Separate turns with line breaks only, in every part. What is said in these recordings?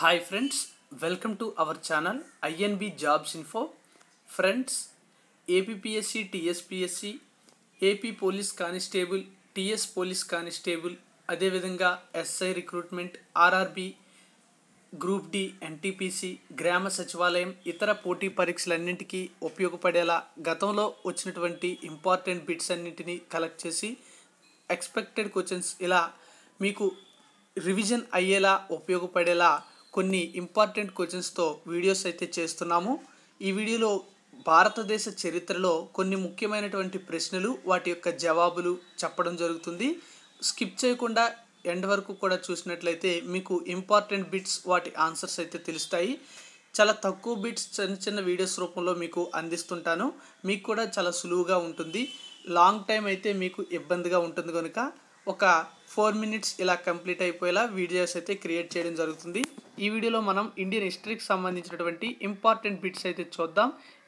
hi friends welcome to our channel INB jobs info friends APPSC TSPSC AP police constable TS police constable అదేవిధంగా SI recruitment RRB group D NTPC గ్రామ సచివాలయం ఇతర పోటీ పరీక్షలన్నింటికీ ఉపయోగపడేలా గతంలో వచ్చినటువంటి ఇంపార్టెంట్ బిట్స్ అన్నింటినీ కలెక్ట్ చేసి ఎక్స్పెక్టెడ్ క్వశ్చన్స్ ఇలా మీకు రివిజన్ అయ్యేలా ఉపయోగపడేలా కొన్ని ఇంపార్టెంట్ క్వశ్చన్స్తో వీడియోస్ అయితే చేస్తున్నాము ఈ వీడియోలో భారతదేశ చరిత్రలో కొన్ని ముఖ్యమైనటువంటి ప్రశ్నలు వాటి యొక్క జవాబులు చెప్పడం జరుగుతుంది స్కిప్ చేయకుండా ఎండ్ వరకు కూడా చూసినట్లయితే మీకు ఇంపార్టెంట్ బిట్స్ వాటి ఆన్సర్స్ అయితే తెలుస్తాయి చాలా తక్కువ బిట్స్ చిన్న చిన్న వీడియోస్ రూపంలో మీకు అందిస్తుంటాను మీకు కూడా చాలా సులువుగా ఉంటుంది లాంగ్ టైం అయితే మీకు ఇబ్బందిగా ఉంటుంది కనుక ఒక ఫోర్ మినిట్స్ ఇలా కంప్లీట్ అయిపోయేలా వీడియోస్ అయితే క్రియేట్ చేయడం జరుగుతుంది ఈ వీడియోలో మనం ఇండియన్ హిస్టరీకి సంబంధించినటువంటి ఇంపార్టెంట్ బిట్స్ అయితే చూద్దాం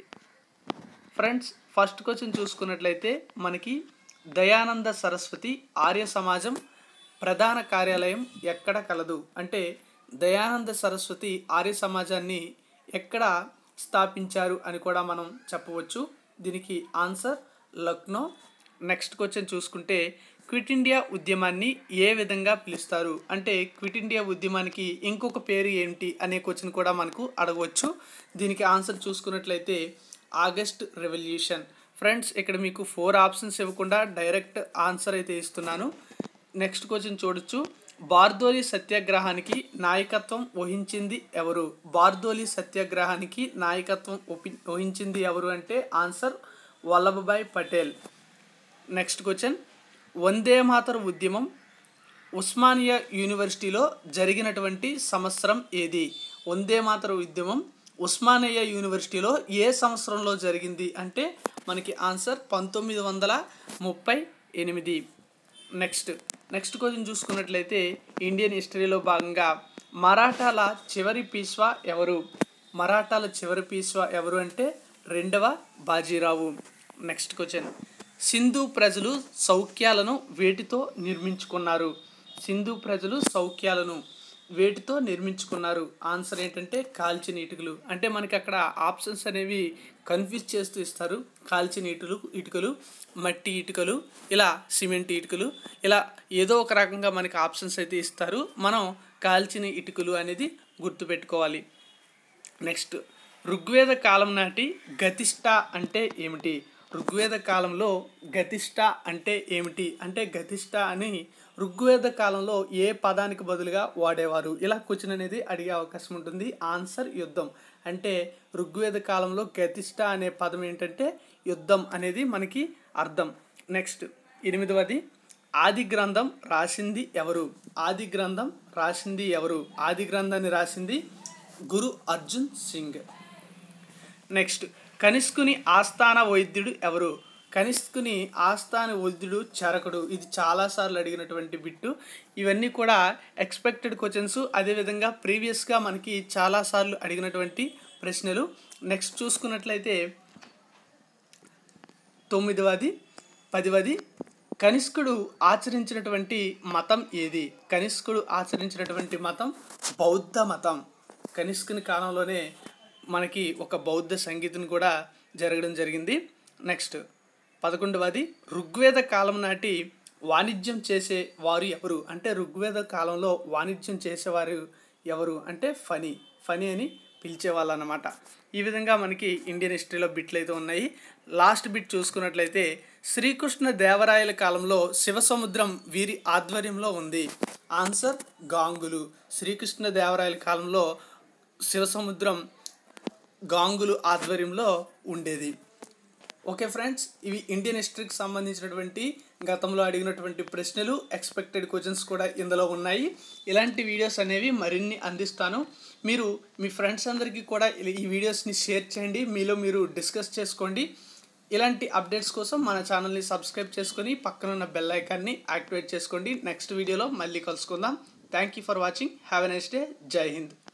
ఫ్రెండ్స్ ఫస్ట్ క్వశ్చన్ చూసుకున్నట్లయితే మనకి దయానంద సరస్వతి ఆర్య సమాజం ప్రధాన కార్యాలయం ఎక్కడ కలదు అంటే దయానంద సరస్వతి ఆర్య సమాజాన్ని ఎక్కడ స్థాపించారు అని కూడా మనం చెప్పవచ్చు దీనికి ఆన్సర్ లక్నో నెక్స్ట్ క్వశ్చన్ చూసుకుంటే క్విట్ ఇండియా ఉద్యమాన్ని ఏ విధంగా పిలుస్తారు అంటే క్విట్ ఇండియా ఉద్యమానికి ఇంకొక పేరు ఏంటి అనే క్వశ్చన్ కూడా మనకు అడగవచ్చు దీనికి ఆన్సర్ చూసుకున్నట్లయితే ఆగస్ట్ రెవల్యూషన్ ఫ్రెండ్స్ ఇక్కడ మీకు ఫోర్ ఆప్షన్స్ ఇవ్వకుండా డైరెక్ట్ ఆన్సర్ అయితే ఇస్తున్నాను నెక్స్ట్ క్వశ్చన్ చూడొచ్చు బార్దోలి సత్యాగ్రహానికి నాయకత్వం వహించింది ఎవరు బార్దోలి సత్యాగ్రహానికి నాయకత్వం ఒపి- వహించింది ఎవరు అంటే answer Vallabhbhai Patel next question Vande Mataram ఉద్యమం ఉస్మానియా యూనివర్సిటీలో జరిగినటువంటి సంవత్సరం ఏది వందే మాతర ఉద్యమం ఉస్మానియా యూనివర్సిటీలో ఏ సంవత్సరంలో జరిగింది అంటే మనకి ఆన్సర్ పంతొమ్మిది వందల ముప్పై ఎనిమిది నెక్స్ట్ నెక్స్ట్ క్వశ్చన్ చూసుకున్నట్లయితే ఇండియన్ హిస్టరీలో భాగంగా మరాఠాల చివరి పీస్వా ఎవరు మరాఠాల చివరి పీస్వా ఎవరు అంటే రెండవ బాజీరావు నెక్స్ట్ క్వశ్చన్ సింధు ప్రజలు సౌఖ్యాలను వేటితో నిర్మించుకున్నారు సింధు ప్రజలు సౌఖ్యాలను వేటితో నిర్మించుకున్నారు ఆన్సర్ ఏంటంటే కాల్చిన ఇటుకలు అంటే మనకి అక్కడ ఆప్షన్స్ అనేవి కన్ఫ్యూజ్ చేస్తూ ఇస్తారు కాల్చిన ఇటులు ఇటుకలు మట్టి ఇటుకలు ఇలా సిమెంట్ ఇటుకలు ఇలా ఏదో ఒక రకంగా మనకి ఆప్షన్స్ అయితే ఇస్తారు మనం కాల్చిన ఇటుకలు అనేది గుర్తుపెట్టుకోవాలి నెక్స్ట్ ఋగ్వేద కాలం నాటి గతిష్ట అంటే ఏమిటి ఋగ్వేద కాలంలో గతిష్ట అంటే ఏమిటి అంటే గతిష్ట అని ఋగ్వేద కాలంలో ఏ పదానికి బదులుగా వాడేవారు ఇలా క్వశ్చన్ అనేది అడిగే అవకాశం ఉంటుంది ఆన్సర్ యుద్ధం అంటే ఋగ్వేద కాలంలో గతిష్ట అనే పదం ఏంటంటే యుద్ధం అనేది మనకి అర్థం నెక్స్ట్ ఎనిమిదవది ఆది గ్రంథం రాసింది ఎవరు ఆది గ్రంథం రాసింది ఎవరు ఆది గ్రంథాన్ని రాసింది గురు అర్జున్ సింగ్ నెక్స్ట్ కనిష్కుని ఆస్థాన వైద్యుడు ఎవరు కనిష్కుని ఆస్థాన వైద్యుడు చరకుడు ఇది చాలాసార్లు అడిగినటువంటి బిట్టు ఇవన్నీ కూడా ఎక్స్పెక్టెడ్ క్వశ్చన్స్ అదేవిధంగా ప్రీవియస్గా మనకి చాలాసార్లు అడిగినటువంటి ప్రశ్నలు నెక్స్ట్ చూసుకున్నట్లయితే తొమ్మిదవది పదివది కనిష్కుడు ఆచరించినటువంటి మతం ఏది కనిష్కుడు ఆచరించినటువంటి మతం బౌద్ధ మతం కనిష్కుని కాలంలోనే మనకి ఒక బౌద్ధ సంగీతం కూడా జరగడం జరిగింది నెక్స్ట్ పదకొండవది ఋగ్వేద కాలం నాటి వాణిజ్యం చేసే వారు ఎవరు అంటే ఋగ్వేద కాలంలో వాణిజ్యం చేసేవారు ఎవరు అంటే ఫనీ ఫనీ అని పిలిచేవాళ్ళు అన్నమాట ఈ విధంగా మనకి ఇండియన్ హిస్టరీలో బిట్లు అయితే ఉన్నాయి లాస్ట్ బిట్ చూసుకున్నట్లయితే శ్రీకృష్ణ దేవరాయల కాలంలో శివసముద్రం వీరి ఆధ్వర్యంలో ఉంది ఆన్సర్ గాంగులు శ్రీకృష్ణ దేవరాయల కాలంలో శివసముద్రం గాంగులు ఆధ్వర్యంలో ఉండేది ఓకే ఫ్రెండ్స్ ఇవి ఇండియన్ హిస్టరీకి సంబంధించినటువంటి గతంలో అడిగినటువంటి ప్రశ్నలు ఎక్స్పెక్టెడ్ క్వశ్చన్స్ కూడా ఇందులో ఉన్నాయి ఇలాంటి వీడియోస్ అనేవి మరిన్ని అందిస్తాను మీరు మీ ఫ్రెండ్స్ అందరికీ కూడా ఇలా- ఈ వీడియోస్ని షేర్ చేయండి మీలో మీరు డిస్కస్ చేసుకోండి ఇలాంటి అప్డేట్స్ కోసం మన ఛానల్ని సబ్స్క్రైబ్ చేసుకొని పక్కనున్న బెల్ ఐకాన్ని యాక్టివేట్ చేసుకోండి నెక్స్ట్ వీడియోలో మళ్ళీ కలుసుకుందాం thank you for watching have a nice day Jai Hind